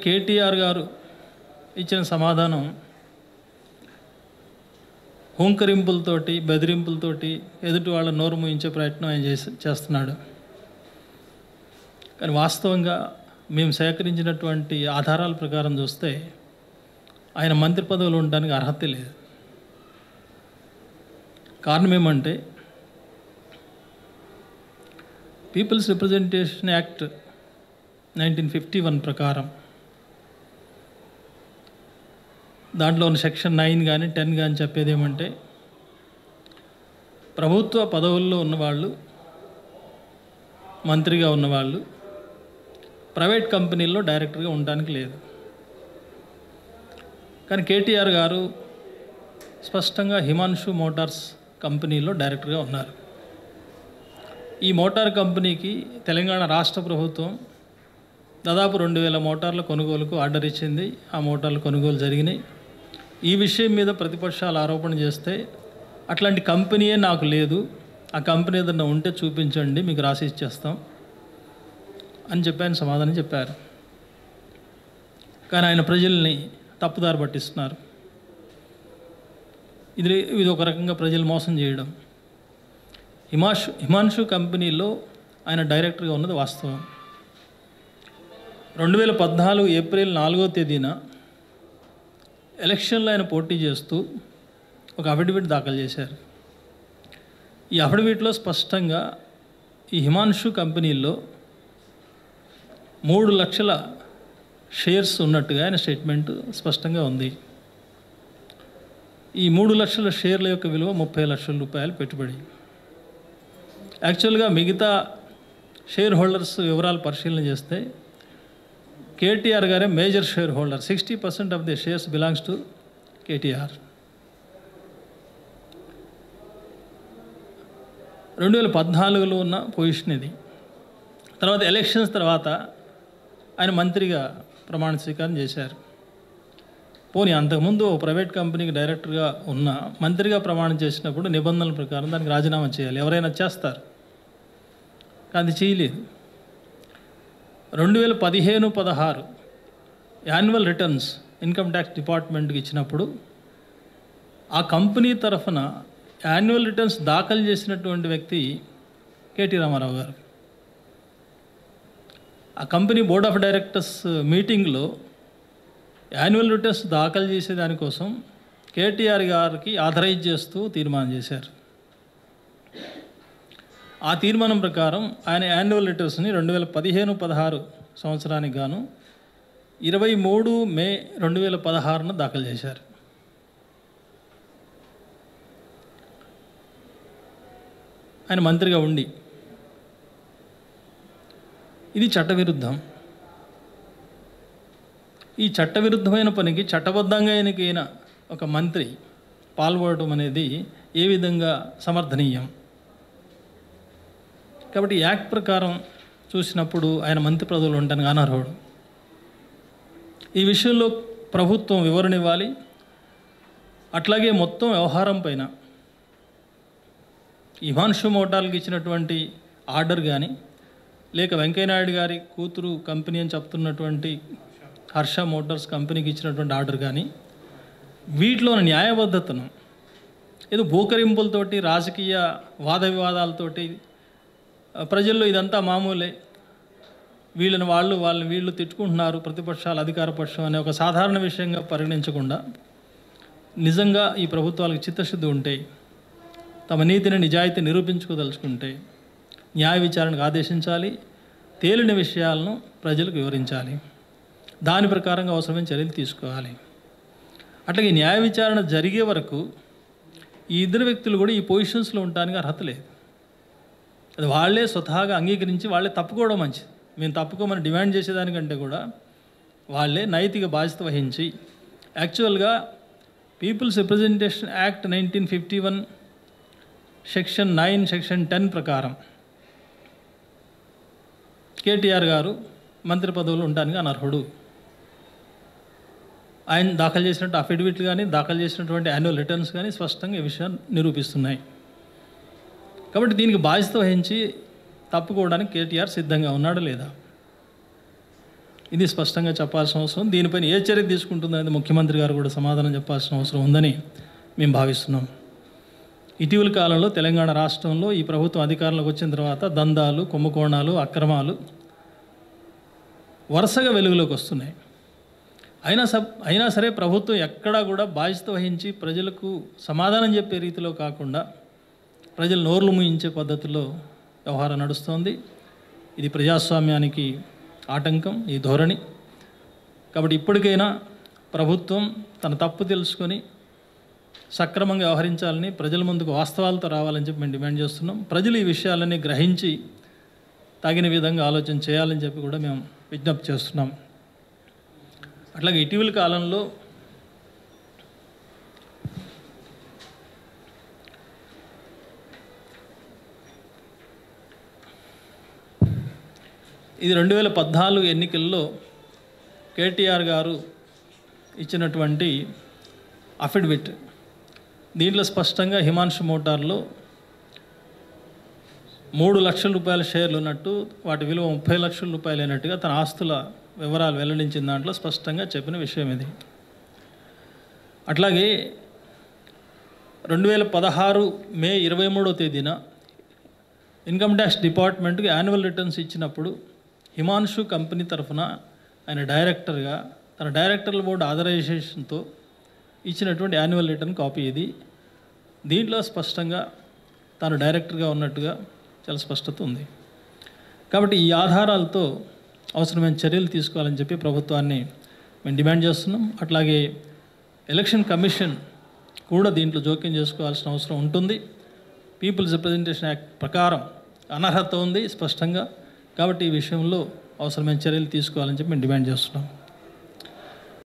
కేటీఆర్ గారు ఇచ్చిన సమాధానం హూంకరింపులతోటి బెదిరింపులతోటి ఎదుటి వాళ్ళ నోరు మూయించే ప్రయత్నం ఆయన చేసి చేస్తున్నాడు కానీ వాస్తవంగా మేము సేకరించినటువంటి ఆధారాల ప్రకారం చూస్తే ఆయన మంత్రి పదవులు ఉండడానికి అర్హత లేదు కారణం ఏమంటే people's representation act nineteen fifty one ప్రకారం దాంట్లో ఉన్న సెక్షన్ నైన్ కానీ టెన్ కానీ చెప్పేది ఏమంటే ప్రభుత్వ పదవుల్లో ఉన్నవాళ్ళు మంత్రిగా ఉన్నవాళ్ళు ప్రైవేట్ కంపెనీల్లో డైరెక్టర్గా ఉండడానికి లేదు కానీ కేటీఆర్ గారు స్పష్టంగా హిమాన్షు మోటార్స్ కంపెనీలో డైరెక్టర్గా ఉన్నారు ఈ మోటార్ కంపెనీకి తెలంగాణ రాష్ట్ర ప్రభుత్వం దాదాపు రెండు వేల మోటార్ల కొనుగోలుకు ఆర్డర్ ఇచ్చింది ఆ మోటార్ల కొనుగోలు జరిగినాయి ఈ విషయం మీద ప్రతిపక్షాలు ఆరోపణ చేస్తే అట్లాంటి కంపెనీయే నాకు లేదు ఆ కంపెనీ ఏదన్నా ఉంటే చూపించండి మీకు రాసి ఇచ్చేస్తాం అని చెప్పి ఆయన సమాధానం చెప్పారు కానీ ఆయన ప్రజల్ని తప్పుదారి పట్టిస్తున్నారు ఇది ఇది ఒక రకంగా ప్రజలు మోసం చేయడం హిమాషు హిమాన్షు కంపెనీలో ఆయన డైరెక్టర్గా ఉన్నది వాస్తవం రెండు వేల పద్నాలుగు ఏప్రిల్ నాలుగో తేదీన ఎలక్షన్లో ఆయన పోటీ చేస్తూ ఒక అఫిడవిట్ దాఖలు చేశారు ఈ అఫిడవిట్లో స్పష్టంగా ఈ హిమాన్షు కంపెనీలో మూడు లక్షల షేర్స్ ఉన్నట్టుగా ఆయన స్టేట్మెంట్ స్పష్టంగా ఉంది ఈ మూడు లక్షల షేర్ల యొక్క విలువ ముప్పై లక్షల రూపాయలు పెట్టుబడి యాక్చువల్గా మిగతా షేర్ హోల్డర్స్ వివరాలు పరిశీలన చేస్తే కేటీఆర్ గారే major share holder sixty percent of the shares belongs to KTR రెండు వేల పద్నాలుగులో ఉన్న పొజిషన్ ఇది తర్వాత ఎలక్షన్స్ తర్వాత ఆయన మంత్రిగా ప్రమాణ స్వీకారం చేశారు పోనీ అంతకుముందు ఓ ప్రైవేట్ కంపెనీకి డైరెక్టర్గా ఉన్న మంత్రిగా ప్రమాణం చేసినప్పుడు నిబంధనల ప్రకారం దానికి రాజీనామా చేయాలి ఎవరైనా చేస్తారు కానీ అది చేయలేదు రెండు వేల పదిహేను పదహారు యాన్యువల్ రిటర్న్స్ ఇన్కమ్ ట్యాక్స్ డిపార్ట్మెంట్కి ఇచ్చినప్పుడు ఆ కంపెనీ తరఫున యాన్యువల్ రిటర్న్స్ దాఖలు చేసినటువంటి వ్యక్తి కేటీ రామారావు గారు ఆ కంపెనీ బోర్డ్ ఆఫ్ డైరెక్టర్స్ మీటింగ్లో యాన్యువల్ రిటర్న్స్ దాఖలు చేసే దానికోసం కేటీఆర్ గారికి ఆథరైజ్ చేస్తూ తీర్మానం చేశారు ఆ తీర్మానం ప్రకారం ఆయన యాన్యువల్ రిటర్న్స్ని రెండు వేల పదిహేను పదహారు సంవత్సరానికి గాను ఇరవై మూడు మే రెండు వేల పదహారున దాఖలు చేశారు ఆయన మంత్రిగా ఉండి ఇది చట్టవిరుద్ధం ఈ చట్టవిరుద్ధమైన పనికి చట్టబద్ధంగా ఎన్నికైన ఒక మంత్రి పాల్గొనడం అనేది ఏ విధంగా సమర్థనీయం కాబట్టి యాక్ట్ ప్రకారం చూసినప్పుడు ఆయన మంత్రి పదవులు ఉండడానికి అనర్హుడు ఈ విషయంలో ప్రభుత్వం వివరణ ఇవ్వాలి అట్లాగే మొత్తం వ్యవహారం పైన ఇవాన్షు మోటార్లకు ఇచ్చినటువంటి ఆర్డర్ కానీ లేక వెంకయ్యనాయుడు గారి కూతురు కంపెనీ అని చెప్తున్నటువంటి హర్ష మోటార్స్ కంపెనీకి ఇచ్చినటువంటి ఆర్డర్ కానీ వీటిలోని న్యాయబద్ధతను ఏదో భూకరింపులతోటి రాజకీయ వాద వివాదాలతోటి ఆ, ప్రజల్లో ఇదంతా మామూలే వీళ్ళని వాళ్ళు వాళ్ళని వీళ్ళు తిట్టుకుంటున్నారు ప్రతిపక్షాలు అధికార పక్షం అనే ఒక సాధారణ విషయంగా పరిగణించకుండా నిజంగా ఈ ప్రభుత్వాలకు చిత్తశుద్ధి ఉంటే తమ నీతిని నిజాయితీ నిరూపించుకోదలుచుకుంటే న్యాయ విచారణకు ఆదేశించాలి తేలిన విషయాలను ప్రజలకు వివరించాలి దాని ప్రకారంగా అవసరమైన చర్యలు తీసుకోవాలి అట్లాగే న్యాయ విచారణ జరిగే వరకు ఈ ఇద్దరు వ్యక్తులు కూడా ఈ పొజిషన్స్లో ఉండడానికి అర్హత లేదు అది వాళ్ళే స్వతహాగా అంగీకరించి వాళ్ళే తప్పుకోవడం మంచిది మేము తప్పుకోమని డిమాండ్ చేసేదానికంటే కూడా వాళ్ళే నైతిక బాధ్యత వహించి యాక్చువల్గా people's representation act nineteen fifty one section nine section ten ప్రకారం కేటీఆర్ గారు మంత్రి పదవులు ఉండడానికి అనర్హుడు ఆయన దాఖలు చేసినట్టు అఫిడవిట్లు కానీ దాఖలు చేసినటువంటి యాన్యువల్ రిటర్న్స్ కానీ స్పష్టంగా ఈ విషయాన్ని నిరూపిస్తున్నాయి కాబట్టి దీనికి బాధ్యత వహించి తప్పుకోవడానికి కేటీఆర్ సిద్ధంగా ఉన్నాడా లేదా ఇది స్పష్టంగా చెప్పాల్సిన అవసరం దీనిపైన ఏ చర్య తీసుకుంటుందనేది ముఖ్యమంత్రి గారు కూడా సమాధానం చెప్పాల్సిన అవసరం ఉందని మేము భావిస్తున్నాం ఇటీవల కాలంలో తెలంగాణ రాష్ట్రంలో ఈ ప్రభుత్వం అధికారంలోకి వచ్చిన తర్వాత దందాలు కుంభకోణాలు అక్రమాలు వరుసగా వెలుగులోకి వస్తున్నాయి అయినా సబ్ అయినా సరే ప్రభుత్వం ఎక్కడా కూడా బాధ్యత వహించి ప్రజలకు సమాధానం చెప్పే రీతిలో కాకుండా ప్రజలు నోర్లు ముయించే పద్ధతిలో వ్యవహారం నడుస్తోంది ఇది ప్రజాస్వామ్యానికి ఆటంకం ఈ ధోరణి కాబట్టి ఇప్పటికైనా ప్రభుత్వం తన తప్పు తెలుసుకొని సక్రమంగా వ్యవహరించాలని ప్రజల ముందుకు వాస్తవాలతో రావాలని చెప్పి మేము డిమాండ్ చేస్తున్నాం ప్రజలు ఈ విషయాలన్నీ గ్రహించి తగిన విధంగా ఆలోచన చేయాలని చెప్పి కూడా మేము విజ్ఞప్తి చేస్తున్నాం అట్లాగే ఇటీవల కాలంలో ఇది రెండు వేల పద్నాలుగు ఎన్నికల్లో కేటీఆర్ గారు ఇచ్చినటువంటి అఫిడవిట్ దీంట్లో స్పష్టంగా హిమాంశు మోటార్లో మూడు లక్షల రూపాయల షేర్లు ఉన్నట్టు వాటి విలువ ముప్పై లక్షల రూపాయలు అయినట్టుగా తన ఆస్తుల వివరాలు వెల్లడించిన దాంట్లో స్పష్టంగా చెప్పిన విషయం ఇది అట్లాగే రెండు వేల పదహారు మే ఇరవై మూడో తేదీన ఇన్కమ్ ట్యాక్స్ డిపార్ట్మెంట్కి యాన్యువల్ రిటర్న్స్ ఇచ్చినప్పుడు హిమాంశు కంపెనీ తరఫున ఆయన డైరెక్టర్గా తన డైరెక్టర్ల బోర్డు ఆథరైజేషన్తో ఇచ్చినటువంటి యాన్యువల్ రిటర్న్ కాపీ ఇది దీంట్లో స్పష్టంగా తాను డైరెక్టర్గా ఉన్నట్టుగా చాలా స్పష్టత ఉంది కాబట్టి ఈ ఆధారాలతో అవసరమైన చర్యలు తీసుకోవాలని చెప్పి ప్రభుత్వాన్ని మేము డిమాండ్ చేస్తున్నాం అట్లాగే ఎలక్షన్ కమిషన్ కూడా దీంట్లో జోక్యం చేసుకోవాల్సిన అవసరం ఉంటుంది పీపుల్స్ రిప్రజెంటేషన్ యాక్ట్ ప్రకారం అనర్హత ఉంది స్పష్టంగా కాబట్టి ఈ విషయంలో అవసరమైన చర్యలు తీసుకోవాలని చెప్పి మేము డిమాండ్ చేస్తున్నాం